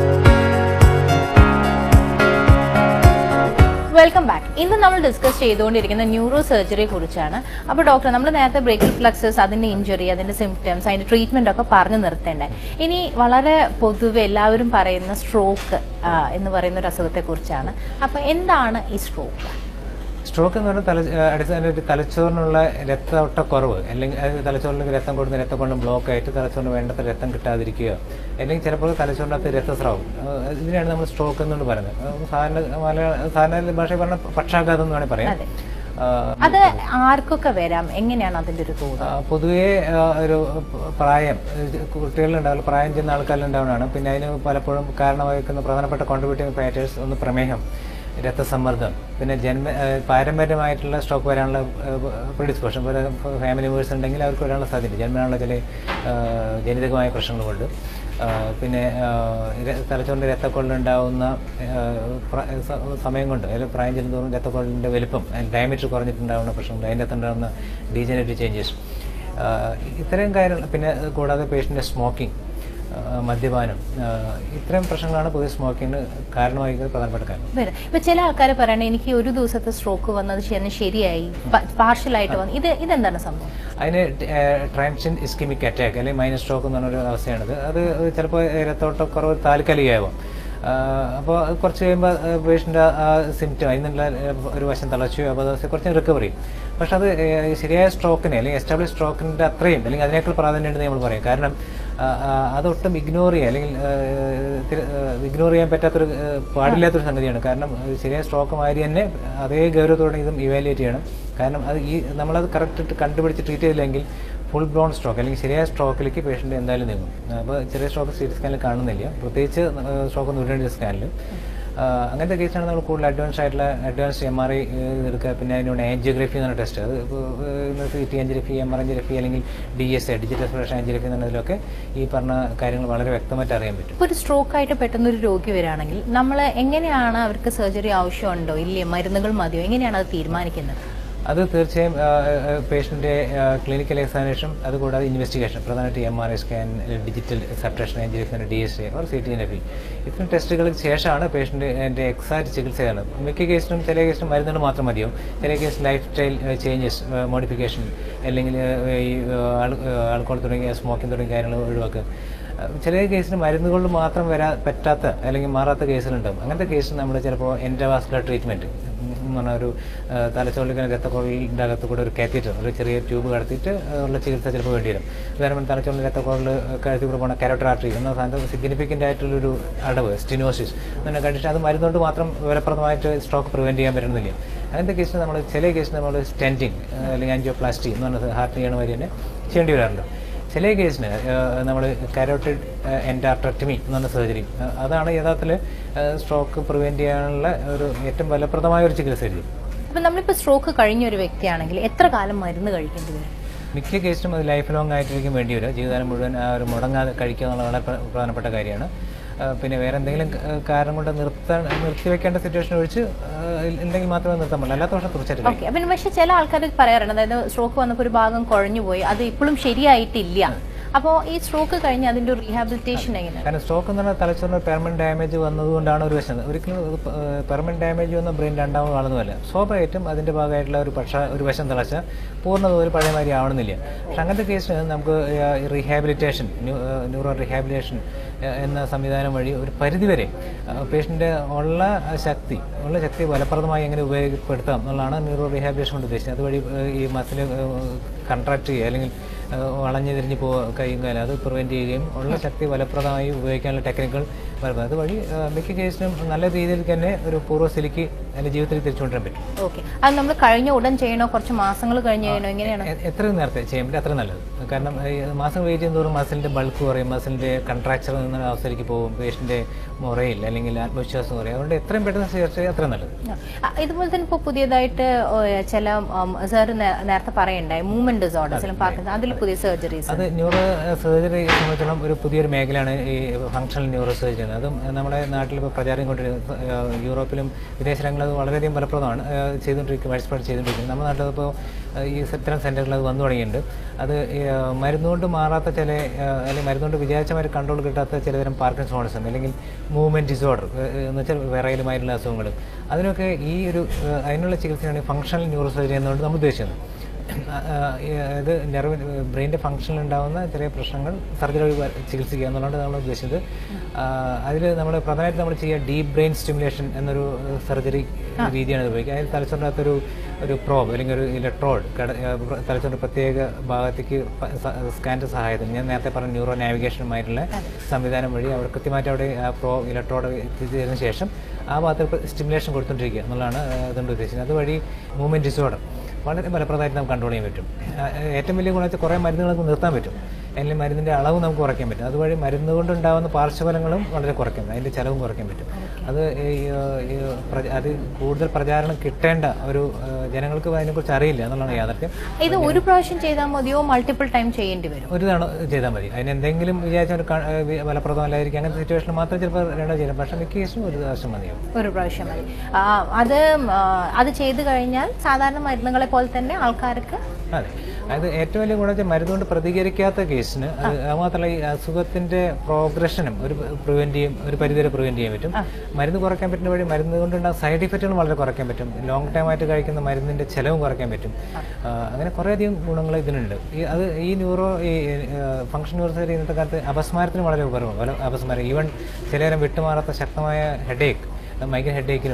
വെൽക്കം ബാക്ക് ഇന്ന് നമ്മൾ ഡിസ്കസ് ചെയ്തുകൊണ്ടിരിക്കുന്ന ന്യൂറോ സർജറിയെ കുറിച്ചാണ് അപ്പോൾ ഡോക്ടർ നമ്മൾ നേരത്തെ ബ്രേക്കിൽ ഫ്ലക്സസ് അതിന്റെ ഇഞ്ചുറി അതിന്റെ സിംറ്റംസ് അതിന്റെ ട്രീറ്റ്മെന്റ് ഒക്കെ പറഞ്ഞു നിർത്തേണ്ടേ ഇനി വളരെ പൊതുവെ എല്ലാവരും പറയുന്ന സ്ട്രോക്ക് എന്ന് പറയുന്ന ഒരു അസുഖത്തെ കുറിച്ചാണ് അപ്പൊ എന്താണ് ഈ സ്ട്രോക്ക് സ്ട്രോക്ക് എന്ന് പറഞ്ഞാൽ തല അടിസ്ഥാന ഒരു തലച്ചോറിനുള്ള രക്തോട്ടക്കുറവ് അല്ലെങ്കിൽ അത് തലച്ചോറിലേക്ക് രക്തം കൊടുക്കുന്ന രക്തം കൊണ്ട് ബ്ലോക്ക് ആയിട്ട് തലച്ചോറിന് വേണ്ടത്ര രക്തം കിട്ടാതിരിക്കുകയോ അല്ലെങ്കിൽ ചിലപ്പോൾ തലച്ചോറിനകത്ത് രക്തസ്രാവം ആ, ഇതിനെയാണ് നമ്മൾ സ്ട്രോക്ക് എന്നുകൊണ്ട് പറയുന്നത് ആ, സാധാരണ മലയാള സാധാരണ ഭാഷയിൽ പറഞ്ഞ പക്ഷാഘാതം എന്ന് വേണമെങ്കിൽ പറയാം അതെ. ആ, അത് ആർക്കൊക്കെ വരാം എങ്ങനെയാണ് അതിന്റെ ഒരു തോത് ആ, പൊതുവേ ആ, ഒരു പ്രായം കുട്ടികളിലുണ്ടാവില്ല പ്രായം ചെന്ന ആൾക്കാരിലുണ്ടാവുന്നതാണ് പിന്നെ അതിന് പലപ്പോഴും കാരണമായിരിക്കുന്ന പ്രധാനപ്പെട്ട കോൺട്രിബ്യൂട്ടിംഗ് ഫാക്ടേഴ്സ് ഒന്ന് പ്രമേഹം രക്തസമ്മർദ്ദം പിന്നെ ജന്മ ആ, പാരമ്പര്യമായിട്ടുള്ള സ്ട്രോക്ക് വരാനുള്ള പ്രിഡിസ്പോഷൻ ഫാമിലി മെമ്പേഴ്സ് ഉണ്ടെങ്കിൽ അവർക്ക് വരാനുള്ള സാധ്യത ജന്മനുള്ള ചില ആ, ജനിതകമായ പ്രശ്നങ്ങൾ കൊണ്ട് ആ, പിന്നെ ആ, ര- തലച്ചോറിൻ്റെ രക്തക്കൊള്ളുണ്ടാവുന്ന ആ, പ്ര- സ- സമയം കൊണ്ട് അല്ലെങ്കിൽ പ്രായം ചെല്ലുന്നതോറും രക്തക്കൊള്ളിൻ്റെ വലിപ്പം ഡയമീറ്റർ കുറഞ്ഞിട്ടുണ്ടാവുന്ന പ്രശ്നങ്ങൾ അതിൻ്റെ അകത്തുണ്ടാകുന്ന ഡീജനറേറ്റീവ് ചേഞ്ചസ് ഇത്തരം കാര്യങ്ങൾ പിന്നെ കൂടാതെ പേഷ്യൻ്റെ സ്മോക്കിംഗ് മദ്യപാനം ആ, ഇത്തരം പ്രശ്നങ്ങളാണ് പൊതുവെ സ്മോക്കിങ്ങിന് കാരണമായിരിക്കുന്നത് പ്രധാനപ്പെട്ട കാര്യം വരും ഇപ്പൊ ചില ആൾക്കാർ പറയണേ എനിക്ക് ഒരു ദിവസത്തെ സ്ട്രോക്ക് വന്നത് ശരി- ശരിയായി പാർഷ്യലായിട്ട് വന്നു ഇത് ഇതെന്താണ് സംഭവം അതിന് ട്രാൻഷൻ ഇസ്കിമിക് അറ്റാക്ക് അല്ലെങ്കിൽ മൈനസ് സ്ട്രോക്ക് എന്ന് പറഞ്ഞൊരു അവസ്ഥയാണിത് അത് ചിലപ്പോൾ രക്തോട്ടക്കുറവ് താൽക്കാലികമാവാം അപ്പോൾ കുറച്ച് കഴിയുമ്പോൾ പേഷ്യൻ്റ് ആ സിംറ്റം അതിനുള്ള ഒരു വശം തളച്ചു അപ്പോൾ അത് കുറച്ച് റിക്കവറി പക്ഷെ അത് ഏഹ്, ശരിയായ സ്ട്രോക്കിനെ അല്ലെങ്കിൽ എസ്റ്റാബ്ലിഷ് സ്ട്രോക്കിൻ്റെ അത്രയും അല്ലെങ്കിൽ അതിനേക്കാൾ പ്രാധാന്യമുണ്ടെന്ന് നമ്മൾ പറയും കാരണം ആ, ആ, അതൊട്ടും ഇഗ്നോർ ചെയ്യുക അല്ലെങ്കിൽ ഇഗ്നോർ ചെയ്യാൻ പറ്റാത്തൊരു ഏഹ്, പാടില്ലാത്തൊരു സംഗതിയാണ് കാരണം അത് ശരിയായ സ്ട്രോക്ക് മാതിരി തന്നെ അതേ ഗൗരവത്തോടെ ഇതും ഇവാലുവേറ്റ് ചെയ്യണം കാരണം അത് ഈ നമ്മളത് കറക്റ്റ് കണ്ടുപിടിച്ച് ട്രീറ്റ് ചെയ്തില്ലെങ്കിൽ ഫുൾ ബ്ലോൺ സ്ട്രോക്ക് അല്ലെങ്കിൽ ശരിയായ സ്ട്രോക്കിലേക്ക് പേഷ്യൻ്റ് എന്തായാലും നീങ്ങും അപ്പോൾ ചെറിയ സ്ട്രോക്ക് സി ടി സ്കാനിൽ കാണുന്നില്ല പ്രത്യേകിച്ച് സ്ട്രോക്ക് ഒന്നും ഉടനടി സ്കാനിൽ അങ്ങനത്തെ കേസാണ് നമ്മൾ കൂടുതൽ അഡ്വാൻസ് ആയിട്ടുള്ള അഡ്വാൻസ് എം ആർ ഐ എടുക്കുക പിന്നെ അതിനോട് ആൻജിയോഗ്രഫി എന്ന ടെസ്റ്റ് അത് ഇപ്പോൾ C T angiography M R angiography അല്ലെങ്കിൽ D S A digital expression angiography എന്നതിലൊക്കെ ഈ പറഞ്ഞ കാര്യങ്ങൾ വളരെ വ്യക്തമായിട്ട് അറിയാൻ പറ്റും ഇപ്പോൾ ഒരു സ്ട്രോക്ക് ആയിട്ട് പെട്ടെന്ന് ഒരു രോഗി വരികയാണെങ്കിൽ നമ്മൾ എങ്ങനെയാണ് അവർക്ക് സർജറി ആവശ്യമുണ്ടോ ഇല്ലേ മരുന്നുകൾ മതിയോ എങ്ങനെയാണ് അത് തീരുമാനിക്കുന്നത് അത് തീർച്ചയായും പേഷ്യൻ്റെ ക്ലിനിക്കൽ എക്സാമിനേഷൻ അതുകൂടാതെ ഇൻവെസ്റ്റിഗേഷൻ പ്രധാനമായിട്ട് M R I scan digital subtraction engineer D S A or C T N F ഇത്തരം ടെസ്റ്റുകൾക്ക് ശേഷമാണ് പേഷ്യൻ്റെ എക്സാക്ട് ചികിത്സ ചെയ്യുന്നത് മിക്ക കേസിനും ചില കേസിനും മരുന്നുകൾ മാത്രം മതിയാവും ചില case lifestyle changes modification അല്ലെങ്കിൽ ഏഹ്, ഈ ആൾക്കോൾ തുടങ്ങിയ സ്മോക്കിംഗ് തുടങ്ങിയ കാര്യങ്ങൾ ഒഴിവാക്കുക അഹ് ചില കേസിന് മരുന്നുകൊണ്ട് മാത്രം വരാൻ പറ്റാത്ത അല്ലെങ്കിൽ മാറാത്ത കേസുകളുണ്ടാവും അങ്ങനത്തെ കേസിൽ നമ്മൾ ചിലപ്പോൾ എൻഡവാസ്കുലർ ട്രീറ്റ്മെൻറ്റ് എന്ന് പറഞ്ഞ ഒരു തലച്ചോറിലേക്ക് രക്തക്കുഴലിൻ്റെ അകത്ത് കൂടെ ഒരു കാത്തീറ്റർ ഒരു ചെറിയ ട്യൂബ് കടത്തിയിട്ട് ഉള്ള ചികിത്സ ചിലപ്പോൾ വേണ്ടി വരും ഉദാഹരണം തലച്ചോറിൽ രക്തക്കുഴൽ കഴുത്തി കൂടെ പോകുന്ന കാരോട്ടറാർട്ടറി എന്ന സാധനം സിഗ്നിഫിക്കൻ്റ് ആയിട്ടുള്ളൊരു അടവ് സ്റ്റിനോസിസ് എന്ന കണ്ടീഷൻ അത് മരുന്നുകൊണ്ട് മാത്രം ഫലപ്രദമായിട്ട് സ്ട്രോക്ക് പ്രിവെൻറ്റ് ചെയ്യാൻ പറ്റുന്നില്ല അങ്ങനത്തെ കേസിൽ നമ്മൾ ചില കേസിൽ നമ്മൾ സ്റ്റെൻറ്റിങ് അല്ലെങ്കിൽ ആൻജിയോപ്ലാസ്റ്റി എന്ന് പറഞ്ഞത് ഹാർട്ട് ചെയ്യണ മാതിരി തന്നെ ചെയ്യേണ്ടി വരാറുണ്ട് ചില കേസിന് നമ്മൾ കാരോട്ടിഡ് എൻഡാർട്രക്ടമി എന്ന് പറഞ്ഞ സർജറി അതാണ് യഥാർത്ഥത്തിൽ സ്ട്രോക്ക് പ്രിവെൻറ്റ് ചെയ്യാനുള്ള ഒരു ഏറ്റവും ഫലപ്രദമായ ഒരു ചികിത്സ രീതി അപ്പം നമ്മളിപ്പോൾ സ്ട്രോക്ക് കഴിഞ്ഞ ഒരു വ്യക്തിയാണെങ്കിൽ എത്ര കാലം മരുന്ന് കഴിക്കേണ്ടി വരും മിക്ക കേസിലും അത് ലൈഫ് ലോങ് ആയിട്ടിരിക്കും വേണ്ടി വരിക ജീവിതകാലം മുഴുവൻ ആ ഒരു മുടങ്ങാതെ കഴിക്കുക എന്നുള്ള വളരെ പ്ര- പ്രധാനപ്പെട്ട കാര്യമാണ് ആ, പിന്നെ വേറെ എന്തെങ്കിലും ക- കാരണം കൊണ്ട് നിർത്താൻ നിർത്തിവെക്കേണ്ട സിറ്റുവേഷൻ ഒഴിച്ച് ആ, ഉണ്ടെങ്കിൽ മാത്രമേ നിർത്താൻ പറ്റില്ല അല്ലാത്ത പക്ഷം തീർച്ചയായിട്ടും കഴിക്കും. ഓക്കെ അപ്പം പക്ഷെ ചില ആൾക്കാർ പറയാറുണ്ട് അതായത് സ്ട്രോക്ക് വന്നപ്പോൾ ഒരു ഭാഗം കുഴഞ്ഞു പോയി അത് ഇപ്പോഴും ശരിയായിട്ടില്ല അപ്പോൾ ഈ സ്ട്രോക്ക് കഴിഞ്ഞ് അതിന്റെ റീഹാബിലിറ്റേഷൻ എങ്ങനെയാണ് കാരണം സ്ട്രോക്ക് എന്ന് പറഞ്ഞാൽ തലച്ചോറിന് പെർമനന്റ് ഡാമേജ് വന്നതുകൊണ്ടാണ് ഒരു വശം ഒരിക്കലും പെർമനന്റ് ഡാമേജ് വന്ന ബ്രെയിൻ രണ്ടാമത് കാണുന്നതല്ല സ്വാഭാവികമായിട്ടും അതിൻ്റെ ഭാഗമായിട്ടുള്ള ഒരു പക്ഷ ഒരു വശം തിളച്ച പൂർണ്ണതോതിൽ പഴയ മാതിരി ആവണമെന്നില്ല പക്ഷെ അങ്ങനത്തെ കേസിന് നമുക്ക് റീഹാബിലിറ്റേഷൻ ന്യൂറോ റീഹാബിലിറ്റേഷൻ എന്ന സംവിധാനം വഴി ഒരു പരിധിവരെ പേഷ്യൻ്റെ ഉള്ള ശക്തി ഉള്ള ശക്തി ഫലപ്രദമായി എങ്ങനെ ഉപയോഗപ്പെടുത്താം എന്നുള്ളതാണ് ന്യൂറോ റീഹാബിലിറ്റേഷൻ കൊണ്ട് ഉദ്ദേശിച്ചത് അതുവഴി ഏഹ്, ഈ മസിൽ കൺട്രാക്ട് ചെയ്യുക അല്ലെങ്കിൽ ഏഹ്, വളഞ്ഞു തിരിഞ്ഞ് പോ കഴിയും കാലം അത് പ്രിവെൻറ്റ് ചെയ്യുകയും ഉള്ള ശക്തി ഫലപ്രദമായി ഉപയോഗിക്കാനുള്ള ടെക്നിക്കുകൾ വരുന്നത് അതുവഴി ഏഹ്, മിക്ക കേസിനും നല്ല രീതിയിൽ തന്നെ ഒരു പൂർവ്വസ്ഥിതിക്ക് എൻ്റെ ജീവിതത്തിൽ തിരിച്ചു കൊണ്ടുവരാൻ പറ്റും ഓക്കെ അത് നമ്മൾ കഴിഞ്ഞ ഉടൻ ചെയ്യണോ കുറച്ച് മാസങ്ങൾ കഴിഞ്ഞ് ചെയ്യണോ എങ്ങനെയാണ് എ- എത്രയും നേരത്തെ ചെയ്യാൻ പറ്റും അത്ര നല്ലത് കാരണം ഈ മാസം വെയിറ്റ് ചെയ്യുന്നതോറും മസിലിൻ്റെ ബൾക്ക് കുറയും മസിലിൻ്റെ കൺട്രാക്ചർ എന്ന അവസ്ഥയിലേക്ക് പോകും പേഷ്യൻ്റെ മുറയിൽ അല്ലെങ്കിൽ ആത്മവിശ്വാസം കുറയും അതുകൊണ്ട് എത്രയും പെട്ടെന്ന് ചികിത്സ ചെയ്യുക അത്രയും നല്ലത് ആ, ഇതുപോലെ തന്നെ ഇപ്പോൾ പുതിയതായിട്ട് ഓ, ചില സാർ നേരത്തെ പറയണ്ടായി മൂവ്മെന്റ് ഡിസോർഡേഴ്സിലും പാർക്കിൻസൺ അതിൽ പുതിയ സർജറീസ് അത് ന്യൂറോ സർജറി സംബന്ധിച്ചിടത്തോളം ഒരു പുതിയൊരു മേഖലയാണ് ഈ ഫങ്ഷണൽ ന്യൂറോ സർജറി അതും നമ്മുടെ നാട്ടിൽ ഇപ്പോൾ പ്രചാരം കൊണ്ടിരിക്കുന്നത് ഏഹ് യൂറോപ്പിലും വിദേശ രാജ്യങ്ങളിൽ അത് വളരെയധികം ഫലപ്രദമാണ് ഏഹ് ചെയ്തുകൊണ്ടിരിക്കുന്നത് വൈഡ് സ്പ്രെഡ് ചെയ്തുകൊണ്ടിരിക്കുന്നത് നമ്മുടെ നാട്ടിലിപ്പോൾ ഈ ഇത്തരം സെൻറ്ററുകൾ അത് വന്നു തുടങ്ങിയിട്ടുണ്ട് അത് ഏഹ് മരുന്നുകൊണ്ട് മാറാത്ത ചില ഏഹ് അല്ലെങ്കിൽ മരുന്നുകൊണ്ട് വിചാരിച്ച മാതിരി കൺട്രോൾ കിട്ടാത്ത ചിലതരം പാർക്കിൻസോണിസം അല്ലെങ്കിൽ മൂവ്മെൻറ്റ് ഡിസോർഡർ എന്ന് വെച്ചാൽ വിറയലുമായിട്ടുള്ള അസുഖങ്ങൾ അതിനൊക്കെ ഈ ഒരു ഏഹ് അതിനുള്ള ചികിത്സയാണ് ഫങ്ഷണൽ ന്യൂറോ സർജറി എന്നുകൊണ്ട് നമ്മൾ ഉദ്ദേശിക്കുന്നത് ഇത് നെർവ് ബ്രെയിൻ്റെ ഫങ്ഷനിൽ ഉണ്ടാകുന്ന ചെറിയ പ്രശ്നങ്ങൾ സർജറി വഴി വ- ചികിത്സിക്കുക എന്നുള്ളതാണ് നമ്മൾ ഉദ്ദേശിച്ചത് അതിൽ നമ്മൾ പ്രധാനമായിട്ട് നമ്മൾ ചെയ്യുക ഡീപ് ബ്രെയിൻ സ്റ്റിമുലേഷൻ എന്നൊരു സർജറി രീതിയാണ് ഇത് ഉപയോഗിക്കുക അതിൽ തലച്ചോറിനകത്തൊരു ഒരു പ്രോബ് അല്ലെങ്കിൽ ഒരു ഇലക്ട്രോഡ് തലച്ചോറിൻ്റെ പ്രത്യേക ഭാഗത്തേക്ക് സ്കാൻ്റെ സഹായത്തിന് ഞാൻ നേരത്തെ പറഞ്ഞ ന്യൂറോ നാവിഗേഷനുമായിട്ടുള്ള സംവിധാനം വഴി അവർ കൃത്യമായിട്ട് അവിടെ ആ പ്രോ ഇലക്ട്രോഡ് എത്തിച്ചതിന് ശേഷം ആ ഭാഗത്ത് സ്റ്റിമുലേഷൻ കൊടുത്തുകൊണ്ടിരിക്കുക എന്നുള്ളതാണ് ആ, അതുകൊണ്ട് ഉദ്ദേശിക്കുന്നത് അതുവഴി മൂവ്മെൻറ്റ് ഡിസോർഡർ വളരെ ഫലപ്രദമായിട്ട് നമുക്ക് കൺട്രോൾ ചെയ്യാൻ പറ്റും ആ, ഏറ്റവും വലിയ ഗുണം വെച്ചാൽ കുറേ മരുന്നുകൾ നമുക്ക് നിർത്താൻ പറ്റും അല്ലെങ്കിൽ മരുന്നിൻ്റെ അളവ് നമുക്ക് കുറയ്ക്കാൻ പറ്റും അതുവഴി മരുന്ന് കൊണ്ടുണ്ടാകുന്ന പാർശ്വഫലങ്ങളും വളരെ കുറയ്ക്കാൻ പറ്റും അതിൻ്റെ ചിലവും കുറയ്ക്കാൻ പറ്റും അത് ഈ, ഈ, പ്രച- അത് കൂടുതൽ പ്രചാരണം കിട്ടേണ്ട ഒരു ആ, ജനങ്ങൾക്ക് അതിനെക്കുറിച്ച് അറിയില്ല എന്നുള്ളതാണ് യാഥാർത്ഥ്യം ഇത് ഒരു പ്രാവശ്യം ചെയ്താൽ മതിയോ മൾട്ടിപ്പിൾ ടൈം ചെയ്യേണ്ടി വരും ഒരു തവണ ചെയ്താൽ മതി അതിന് എന്തെങ്കിലും വിചാരിച്ച ഒരു ക- ഏഹ് വി- ഫലപ്രദമല്ലായിരിക്കും അങ്ങനത്തെ സിറ്റുവേഷനിൽ മാത്രം ചിലപ്പോൾ രണ്ടോ ചെയ്യാം പക്ഷേ മിക്ക കേസും ഒരു പ്രാവശ്യം മതിയാവും ഒരു പ്രാവശ്യം മതി ആ, അത് ആ, അത് ചെയ്തു കഴിഞ്ഞാൽ സാധാരണ മരുന്നുകളെ പോലെ തന്നെ ആൾക്കാർക്ക് അതെ അത് ഏറ്റവും വലിയ ഗുണം വെച്ചാൽ മരുന്ന് കൊണ്ട് പ്രതികരിക്കാത്ത കേസിന് അത് അത് മാത്രമല്ല ഈ അസുഖത്തിന്റെ പ്രോഗ്രഷനും ഒരു പ്രിവെന്റ് ചെയ്യും ഒരു പരിധിവരെ പ്രിവെന്റ് ചെയ്യാൻ പറ്റും മരുന്ന് കുറയ്ക്കാൻ പറ്റുന്ന വഴി മരുന്ന് കൊണ്ടുണ്ടാകുന്ന സൈഡ് ഇഫക്റ്റുകൾ വളരെ കുറയ്ക്കാൻ പറ്റും ലോങ് ടൈം ആയിട്ട് കഴിക്കുന്ന മരുന്നിന്റെ ചെലവും കുറയ്ക്കാൻ പറ്റും ആ, അങ്ങനെ കുറേയധികം ഗുണങ്ങൾ ഇതിനുണ്ട് ഈ അത് ഈ ന്യൂറോ ഈ ഫംഗ്ഷൻ ന്യൂറോസറി ഇന്നത്തെ കാലത്ത് അപസ്മാരത്തിന് വളരെ ഉപകരമാണ് പല അപസ്മാരം ഈവൻ ചിലരം വിട്ടുമാറാത്ത ശക്തമായ ഹെഡേക്ക് മൈഗ്രൻ ഹെഡേക്കിനും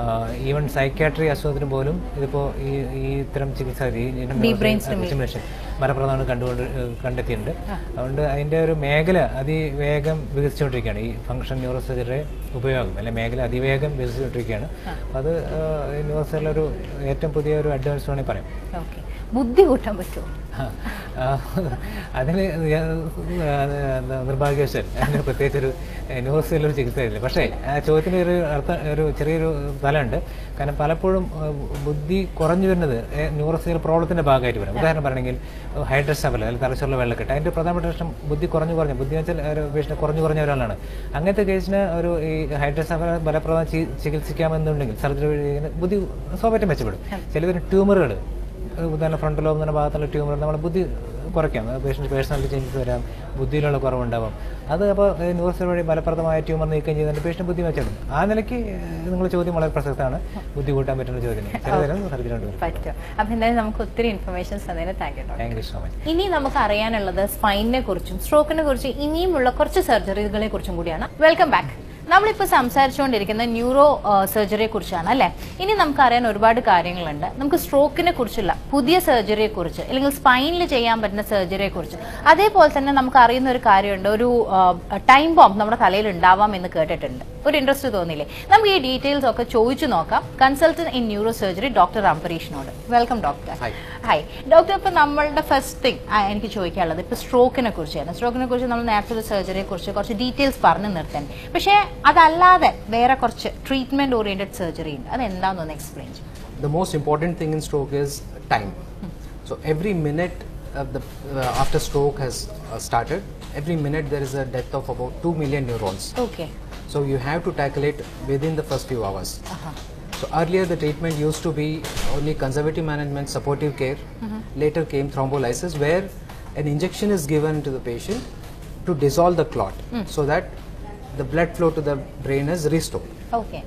ഈവൻ സൈക്യാട്രി അസുഖത്തിനും പോലും ഇതിപ്പോൾ ഈ ഈ ഇത്തരം ചികിത്സ സ്റ്റിമുലേഷൻ ഫലപ്രദമാണ് കണ്ടുകൊണ്ട് ഏഹ് കണ്ടെത്തിയിട്ടുണ്ട് അതുകൊണ്ട് അതിൻ്റെ ഒരു മേഖല അതിവേഗം വികസിച്ചുകൊണ്ടിരിക്കുകയാണ് ഈ ഫംഗ്ഷൻ ന്യൂറോസർജറിയുടെ ഉപയോഗം അല്ലെ മേഖല അതിവേഗം വികസിച്ചുകൊണ്ടിരിക്കുകയാണ് അപ്പോൾ അത് ന്യൂറോസറിലെ ഒരു ഏറ്റവും പുതിയ ഒരു അഡ്വാൻസ് വേണമെങ്കിൽ പറയാം ഓക്കെ ബുദ്ധി കൂട്ടാൻ പറ്റുമോ ആ, അതിന് ഞാൻ, ആ, എന്താ, നിർഭാഗ്യവശാൽ അതിന് പ്രത്യേകിച്ചൊരു ന്യൂറോസിലൊരു ചികിത്സ ഇല്ല പക്ഷേ ആ ചോദ്യത്തിന് ഒരു അർത്ഥ ഒരു ചെറിയൊരു തലമുണ്ട് കാരണം പലപ്പോഴും ആ, ബുദ്ധി കുറഞ്ഞു വരുന്നത് ന്യൂറോസിയൽ പ്രോബ്ലത്തിന്റെ ഭാഗമായിട്ട് വരും ഉദാഹരണം പറയണമെങ്കിൽ ഹൈഡ്രസ്റ്റബൽ അല്ലെങ്കിൽ തലച്ചോറിലെ വെള്ളക്കെട്ട് അതിന്റെ പ്രധാനപ്പെട്ട പ്രശ്നം ബുദ്ധി കുറഞ്ഞു കുറഞ്ഞു ബുദ്ധി എന്ന് വെച്ചാൽ ഒരു പേഷ്യന്റ് കുറഞ്ഞു കുറഞ്ഞ ഒരാളാണ് അങ്ങനത്തെ കേസിന് ഒരു ഈ ഹൈഡ്രസ്റ്റബൽ ഫലപ്രദം ചി- ചികിത്സിക്കാമെന്നുണ്ടെങ്കിൽ സർജറി വഴി ഇങ്ങനെ ബുദ്ധി സ്വാഭാവികം മെച്ചപ്പെടും ചിലതിന് ട്യൂമറുകൾ ഉദാഹരണം ഫ്രണ്ട് ലോബ് എന്ന ഭാഗത്തുള്ള ട്യൂമർ നമ്മുടെ ബുദ്ധി കുറയ്ക്കാം പേഷ്യൻ്റ് പേഴ്സണാലിറ്റി ചേഞ്ചസ് വരാം ബുദ്ധിയിലുള്ള കുറവുണ്ടാവും അത് അപ്പോൾ ന്യൂറോസർ വഴി ഫലപ്രദമായ ട്യൂമർ നീക്കം ചെയ്തിട്ട് പേഷ്യൻ്റ് ബുദ്ധി മെച്ചപ്പെടും ആ നിലയ്ക്ക് നിങ്ങൾ ചോദ്യം വളരെ പ്രസക്തമാണ് ബുദ്ധി കൂട്ടാൻ പറ്റുന്ന ചോദ്യം ചില തരം സർജറി ഉണ്ട് പറ്റും അപ്പൊ എന്തായാലും നമുക്ക് ഒത്തിരി ഇൻഫർമേഷൻസ് തന്നതിന് thank you thank you so much ഇനി നമുക്ക് അറിയാനുള്ളത് സ്പൈനിനെ കുറിച്ചും സ്ട്രോക്കിനെ കുറിച്ചും ഇനിയുമുള്ള കുറച്ച് സർജറികളെ കുറിച്ചും കൂടിയാണ് വെൽക്കം ബാക്ക് നമ്മളിപ്പോൾ സംസാരിച്ചുകൊണ്ടിരിക്കുന്ന ന്യൂറോ സർജറിയെ കുറിച്ചാണ് അല്ലേ ഇനി നമുക്ക് അറിയാൻ ഒരുപാട് കാര്യങ്ങളുണ്ട് നമുക്ക് സ്ട്രോക്കിനെ കുറിച്ചുള്ള പുതിയ സർജറിയെ കുറിച്ച് അല്ലെങ്കിൽ സ്പൈനിൽ ചെയ്യാൻ പറ്റുന്ന സർജറിയെ കുറിച്ച് അതേപോലെ തന്നെ നമുക്ക് അറിയുന്ന ഒരു കാര്യമുണ്ട് ഒരു ടൈം ബോംബ് നമ്മുടെ തലയിൽ ഉണ്ടാവാം എന്ന് കേട്ടിട്ടുണ്ട് ഒരു ഇൻട്രസ്റ്റ് തോന്നിയില്ലേ നമുക്ക് ഈ ഡീറ്റെയിൽസ് ഒക്കെ ചോദിച്ചു നോക്കാം consultant in neuro surgery doctor അംബരീഷിനോട് വെൽക്കം ഡോക്ടർ ഹായ് ഡോക്ടർ ഇപ്പൊ നമ്മളുടെ ഫസ്റ്റ് തിങ് എനിക്ക് ചോദിക്കാനുള്ളത് ഇപ്പൊ സ്ട്രോക്കിനെ കുറിച്ചാണ് സ്ട്രോക്കിനെ കുറിച്ച് നമ്മൾ നേരത്തെ ഒരു സർജറിയെ കുറിച്ച് കുറച്ച് ഡീറ്റെയിൽസ് പറഞ്ഞു നിർത്താൻ പക്ഷേ അതല്ലാതെ വേറെ കുറച്ച് ട്രീറ്റ്മെന്റ് ഓറിയന്റഡ് സർജറി ഉണ്ട് അത് എന്താണെന്നൊന്ന് എക്സ്പ്ലെയിൻ ചെയ്യും the most important thing in stroke is time. So every minute of the uh, after stroke has uh, started, every minute there is a death of about 2 million neurons. Okay So you have to tackle it within the first few hours. So earlier the treatment used to be only conservative management, supportive care. Later came thrombolysis where an injection is given to the patient to dissolve the clot so that the blood flow to the brain is restored. Okay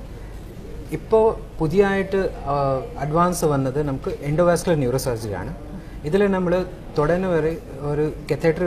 ഇപ്പോൾ പുതിയതായിട്ട് advance വന്നത് നമുക്ക് endovascular neuro surgery ആണ് ഇതിൽ നമ്മൾ തുടങ്ങുന്ന വരെ ഒരു കത്തറ്റർ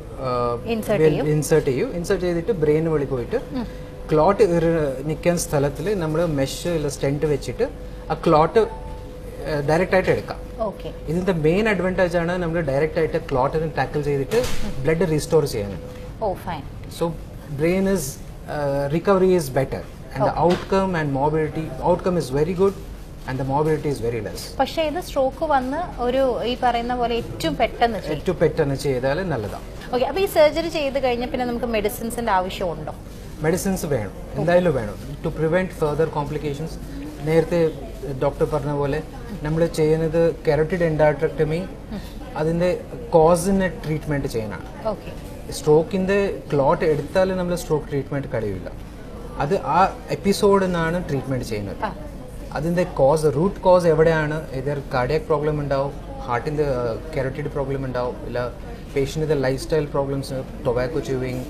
Insert ചെയ്യും. ഇൻസേർട്ട് ചെയ്യും ഇൻസേർട്ട് ചെയ്തിട്ട് ബ്രെയിൻ വഴി പോയിട്ട് ക്ലോട്ട് നിൽക്കുന്ന സ്ഥലത്തിൽ നമ്മൾ മെഷ് ഇല്ല സ്റ്റെൻറ്റ് വെച്ചിട്ട് ആ ക്ലോട്ട് ഡയറക്റ്റ് ആയിട്ട് എടുക്കാം ഓക്കെ ഇതിന്റെ മെയിൻ അഡ്വാൻറ്റേജ് ആണ് നമ്മൾ ഡയറക്റ്റ് ആയിട്ട് ക്ലോട്ടിനെ ടാക്കിൾ ചെയ്തിട്ട് ബ്ലഡ് റീസ്റ്റോർ ചെയ്യാനാണ് oh fine So brain is uh, recovery is better, and the outcome and morbidity outcome is very good, and the morbidity is very less. പക്ഷേ ഇത് stroke വന്ന് ഒരു ഈ പറയുന്ന പോലെ ഏറ്റവും പെട്ടെന്ന് ചെയ്യും ഏറ്റവും പെട്ടെന്ന് ചെയ്താൽ നല്ലതാണ് ഓക്കെ അപ്പൊ ഈ സർജറി ചെയ്ത് കഴിഞ്ഞാൽ പിന്നെ നമുക്ക് മെഡിസിൻസിന്റെ ആവശ്യമുണ്ടോ മെഡിസിൻസ് വേണം എന്തായാലും വേണം ടു പ്രിവെൻറ്റ് ഫെർദർ കോംപ്ലിക്കേഷൻസ് നേരത്തെ ഡോക്ടർ പറഞ്ഞ പോലെ നമ്മൾ ചെയ്യുന്നത് കെറോട്ടിഡ് എൻഡാട്രക്ടമി അതിൻ്റെ കോസിനെ ട്രീറ്റ്മെൻറ്റ് ചെയ്യാനാണ് ഓക്കെ സ്ട്രോക്കിൻ്റെ ക്ലോട്ട് എടുത്താൽ നമ്മൾ സ്ട്രോക്ക് ട്രീറ്റ്മെൻറ്റ് കഴിയില്ല അത് ആ എപ്പിസോഡിൽ നിന്നാണ് ട്രീറ്റ്മെൻറ്റ് ചെയ്യുന്നത് അതിൻ്റെ കോസ് റൂട്ട് കോസ് എവിടെയാണ് ഇതർ കാർഡിയാക് പ്രോബ്ലം ഉണ്ടാവും ഹാർട്ടിൻ്റെ കെറോട്ടിഡ് പ്രോബ്ലം ഉണ്ടാവും ഇല്ല പേഷ്യൻറ്റിൻ്റെ lifestyle problems tobacco chewing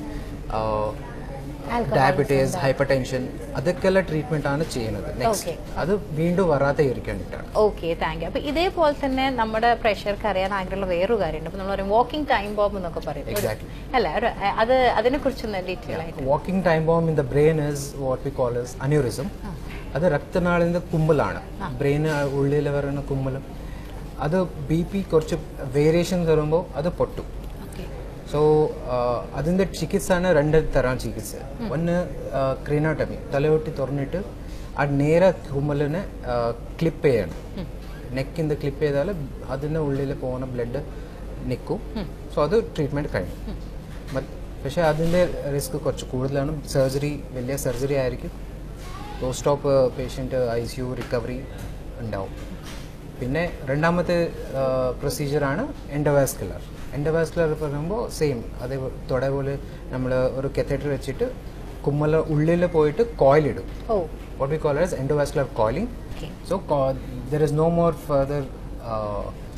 diabetes hypertension അതൊക്കെയുള്ള ട്രീറ്റ്മെൻ്റ് ആണ് ചെയ്യുന്നത് നെക്സ്റ്റ് Okay. അത് വീണ്ടും വരാതെ ഇരിക്കാനായിട്ടാണ് ഓക്കെ താങ്ക് യു അപ്പൊ ഇതേപോലെ തന്നെ നമ്മുടെ പ്രഷർക്ക് അറിയാൻ ആഗ്രഹമുള്ള വേറൊരു കാര്യമുണ്ട് അപ്പൊ നമ്മൾ പറയും വാക്കിംഗ് ടൈം ബോംബ് എന്നൊക്കെ പറയും ഒരു- Exactly. അല്ല ഒരു അത് അതിനെ കുറിച്ചൊന്ന് ഡീറ്റെയിൽ ആയിട്ട് walking time bomb in the brain is what we call is aneurysm അത് രക്തനാളിൻ്റെ കുമ്പലാണ് ബ്രെയിൻ ഉള്ളിൽ വരുന്ന കുമ്പലം അത് ബി പി കുറച്ച് വേരിയേഷൻ വരുമ്പോൾ അത് പൊട്ടും ഓക്കെ സോ അതിൻ്റെ ചികിത്സയാണ് രണ്ട് തരം ചികിത്സ ഒന്ന് ക്രീനോട്ടമി തലയൊട്ടി തുറന്നിട്ട് ആ നേരെ കുമ്പലിനെ ക്ലിപ്പ് ചെയ്യണം നെക്കിൻ്റെ ക്ലിപ്പ് ചെയ്താൽ അതിൻ്റെ ഉള്ളിൽ പോകുന്ന ബ്ലഡ് നിൽക്കും സോ അത് ട്രീറ്റ്മെൻറ്റ് കഴിയും ബട്ട് പക്ഷേ അതിൻ്റെ റിസ്ക് കുറച്ച് കൂടുതലാണ് സർജറി വലിയ സർജറി ആയിരിക്കും post op patient I C U recovery ഉണ്ടാവും പിന്നെ രണ്ടാമത്തെ പ്രൊസീജിയറാണ് എൻഡോവാസ്കുലർ എൻഡോവാസ്കുലർ പറയുമ്പോൾ സെയിം അതേ പോലെ നമ്മൾ ഒരു കെത്തറ്റർ വെച്ചിട്ട് കുമ്മല ഉള്ളിൽ പോയിട്ട് കോയിൽ ഇടും oh what we call as endovascular coiling Okay. So there is no more further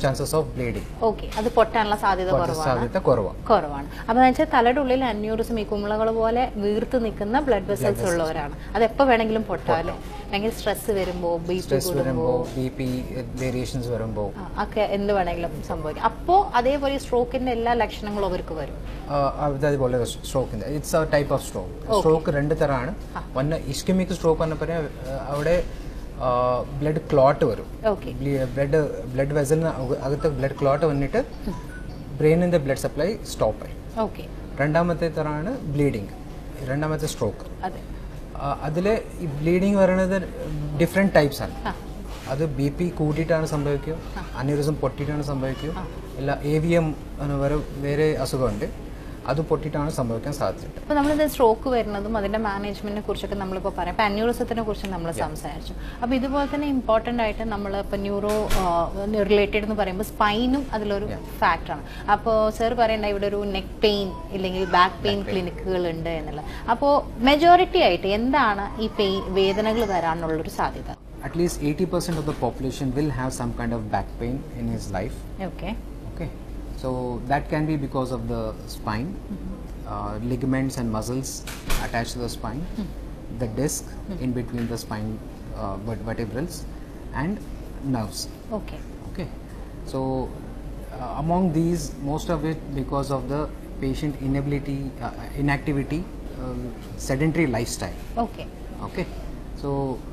chances of bleeding okay അത് പൊട്ടാനുള്ള സാധ്യത കുറവാണ് സാധ്യത കുറവാണ് കുറവാണ് അപ്പൊ എന്ന് വെച്ചാൽ തലയുടെ ഉള്ളിൽ അന്യൂറിസം ഈ കുമ്പളകൾ പോലെ വീർത്ത് നിൽക്കുന്ന ബ്ലഡ് വെസൽസ് ഉള്ളവരാണ് അത് എപ്പോ വേണമെങ്കിലും പൊട്ടാല്ലേ ഭയങ്കര സ്ട്രെസ് വരുമ്പോ ബി പി സ്ട്രെസ് കൂടുമ്പോ വരുമ്പോൾ ബി പി വേരിയേഷൻസ് വരുമ്പോൾ ആ, ഒക്കെ എന്ത് വേണമെങ്കിലും സംഭവിക്കും അപ്പോ അതേപോലെ സ്ട്രോക്കിന്റെ എല്ലാ ലക്ഷണങ്ങളും അവർക്ക് വരും അതേപോലെ സ്ട്രോക്കിൻ്റെ it's a type of stroke stroke രണ്ട് തരമാണ് ഒന്ന് ഇസ്കെമിക് സ്ട്രോക്ക് എന്ന് പറഞ്ഞാൽ അവിടെ ബ്ലഡ് ക്ലോട്ട് വരും ഓക്കെ ബ്ലഡ് ബ്ലഡ് വെസലിന് അകത്ത് ബ്ലഡ് ക്ലോട്ട് വന്നിട്ട് ബ്രെയിനിൻ്റെ ബ്ലഡ് സപ്ലൈ സ്റ്റോപ്പ് ആയി ഓക്കെ രണ്ടാമത്തെ തരമാണ് ബ്ലീഡിങ് രണ്ടാമത്തെ സ്ട്രോക്ക് അതെ അതിൽ ഈ ബ്ലീഡിങ് പറയുന്നത് ഡിഫറെൻറ്റ് ടൈപ്സ് ആണ് ആ. അത് ബി പി കൂട്ടിയിട്ടാണ് സംഭവിക്കുക അന്യൂറിസം പൊട്ടിയിട്ടാണ് സംഭവിക്കുക അല്ല എ വി എം എന്ന് വേറെ വേറെ അസുഖമുണ്ട് അത് പൊട്ടിയിട്ടാണ് സംഭവിക്കാൻ സാധ്യതയുണ്ട് അപ്പോൾ നമ്മളിത് സ്ട്രോക്ക് വരുന്നതും അതിന്റെ മാനേജ്മെന്റിനെ കുറിച്ചൊക്കെ നമ്മളിപ്പോൾ പറയാം ഇപ്പം അന്യൂറിസത്തിനെ കുറിച്ച് നമ്മൾ സംസാരിച്ചു അപ്പോൾ ഇതുപോലെ തന്നെ ഇമ്പോർട്ടൻ്റ് ആയിട്ട് നമ്മൾ ഇപ്പോൾ ന്യൂറോ റിലേറ്റഡ് എന്ന് പറയുമ്പോൾ സ്പൈനും അതിലൊരു ഫാക്ടറാണ് അപ്പോൾ സർ പറയണ്ട ഇവിടെ ഒരു നെക്ക് പെയിൻ ഇല്ലെങ്കിൽ ബാക്ക് പെയിൻ ക്ലിനിക്കുകൾ ഉണ്ട് എന്നുള്ളത് അപ്പോൾ മെജോറിറ്റി ആയിട്ട് എന്താണ് ഈ പെയിൻ വേദനകൾ വരാനുള്ളൊരു സാധ്യത at least 80% of the population will have some kind of back pain in his life okay okay so that can be because of the spine uh, ligaments and muscles attached to the spine the disc in between the spine uh, vert- vertebrals and nerves okay okay so uh, among these most of it because of the patient inability uh, inactivity um, sedentary lifestyle okay okay so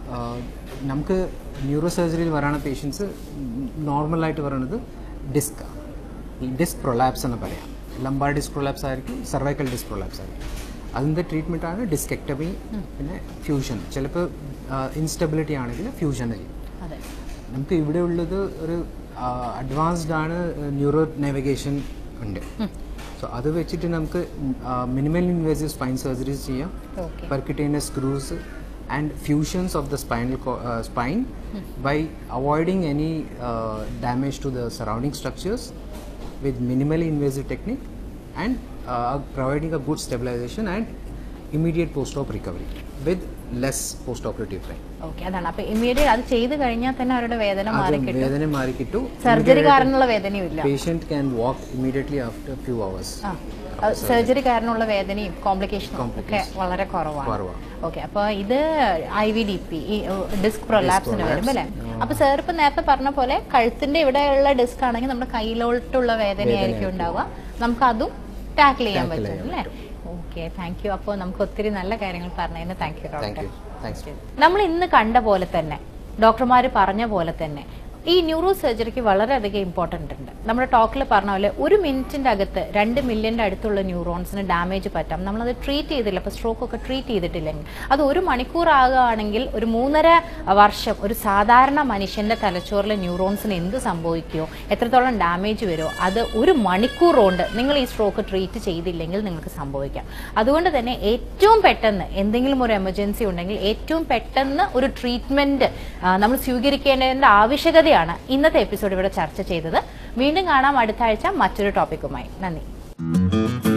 നമുക്ക് neuro സർജറിയിൽ വരാണ patients നോർമലായിട്ട് പറയുന്നത് disc disc prolapse എന്ന് പറയാം lumbar disc prolapse ആയിരിക്കും cervical disc prolapse ആയിരിക്കും അതിൻ്റെ ട്രീറ്റ്മെൻ്റ് ആണ് ഡിസ്കെക്ടമി പിന്നെ ഫ്യൂഷൻ ചിലപ്പോൾ ഇൻസ്റ്റബിലിറ്റി ആണെങ്കിൽ ഫ്യൂഷൻ ചെയ്യും അതെ നമുക്ക് ഇവിടെ ഉള്ളത് ഒരു അഡ്വാൻസ്ഡ് ആണ് ന്യൂറോ നാവിഗേഷൻ ഉണ്ട് സോ അത് വെച്ചിട്ട് നമുക്ക് മിനിമൽ ഇൻവേസീവ് സ്പൈൻ സർജറീസ് ചെയ്യാം okay percutaneous screws and fusions of the spinal co- uh, spine by avoiding any uh, damage to the surrounding structures with minimally invasive technique and uh, providing a good stabilization and immediate post-op recovery with less post-operative time. Okay അതാണ് അപ്പോൾ immediate അത് ചെയ്ത് കഴിഞ്ഞാൽ തന്നെ അവരുടെ വേദന അത് മാറി കിട്ടും വേദന മാറിക്കിട്ടു സർജറി കാരണമുള്ള വേദനയും ഇല്ല patient can walk immediately after few hours. Surgery കാരണമുള്ള വേദനയും കോംപ്ലിക്കേഷനും ഒക്കെ വളരെ കുറവാണ് കുറവാണ്. ഓക്കെ അപ്പോൾ ഇത് ഐ വി ഡി പി ഈ ഡിസ്ക് പ്രൊലാപ്സിന് വരുമ്പോൾ അല്ലേ അപ്പോൾ സാർ ഇപ്പം നേരത്തെ പറഞ്ഞ പോലെ കഴുത്തിന്റെ ഇവിടെയുള്ള ഡിസ്ക് ആണെങ്കിൽ നമ്മുടെ കയ്യിലോട്ടുള്ള വേദനയായിരിക്കും ഉണ്ടാവുക നമുക്ക് അതും ടാക്കിൾ ചെയ്യാൻ Tackle പറ്റും ചെയ്യാൻ അല്ലേ ഓക്കെ താങ്ക് യു അപ്പോൾ നമുക്ക് ഒത്തിരി നല്ല കാര്യങ്ങൾ പറഞ്ഞതിന് thank you Thank doctor you. Thanks. നമ്മൾ ഇന്ന് കണ്ട പോലെ തന്നെ ഡോക്ടർമാർ പറഞ്ഞ പോലെ തന്നെ ഈ ന്യൂറോ സർജറിക്ക് വളരെയധികം ഇമ്പോർട്ടൻ്റ് ഉണ്ട് നമ്മുടെ ടോക്കിൽ പറഞ്ഞ പോലെ ഒരു മിനിറ്റിൻ്റെ അകത്ത് രണ്ട് മില്യൻ്റെ അടുത്തുള്ള ന്യൂറോൺസിന് ഡാമേജ് പറ്റാം നമ്മളത് ട്രീറ്റ് ചെയ്തില്ല ഇപ്പോൾ സ്ട്രോക്ക് ഒക്കെ ട്രീറ്റ് ചെയ്തിട്ടില്ലെങ്കിൽ അത് ഒരു മണിക്കൂർ ആകുകയാണെങ്കിൽ ഒരു മൂന്നര വർഷം ഒരു സാധാരണ മനുഷ്യൻ്റെ തലച്ചോറിലെ ന്യൂറോൺസിന് എന്ത് സംഭവിക്കുമോ എത്രത്തോളം ഡാമേജ് വരുമോ അത് ഒരു മണിക്കൂർ കൊണ്ട് നിങ്ങൾ ഈ സ്ട്രോക്ക് ട്രീറ്റ് ചെയ്തില്ലെങ്കിൽ നിങ്ങൾക്ക് സംഭവിക്കാം അതുകൊണ്ട് തന്നെ ഏറ്റവും പെട്ടെന്ന് എന്തെങ്കിലും ഒരു എമർജൻസി ഉണ്ടെങ്കിൽ ഏറ്റവും പെട്ടെന്ന് ഒരു ട്രീറ്റ്മെന്റ് നമ്മൾ സ്വീകരിക്കേണ്ടതിന്റെ ആവശ്യകതയാണ് ഇന്നത്തെ എപ്പിസോഡ് ഇവിടെ ചർച്ച ചെയ്തത് വീണ്ടും കാണാം അടുത്ത ആഴ്ച മറ്റൊരു ടോപ്പിക്കുമായി നന്ദി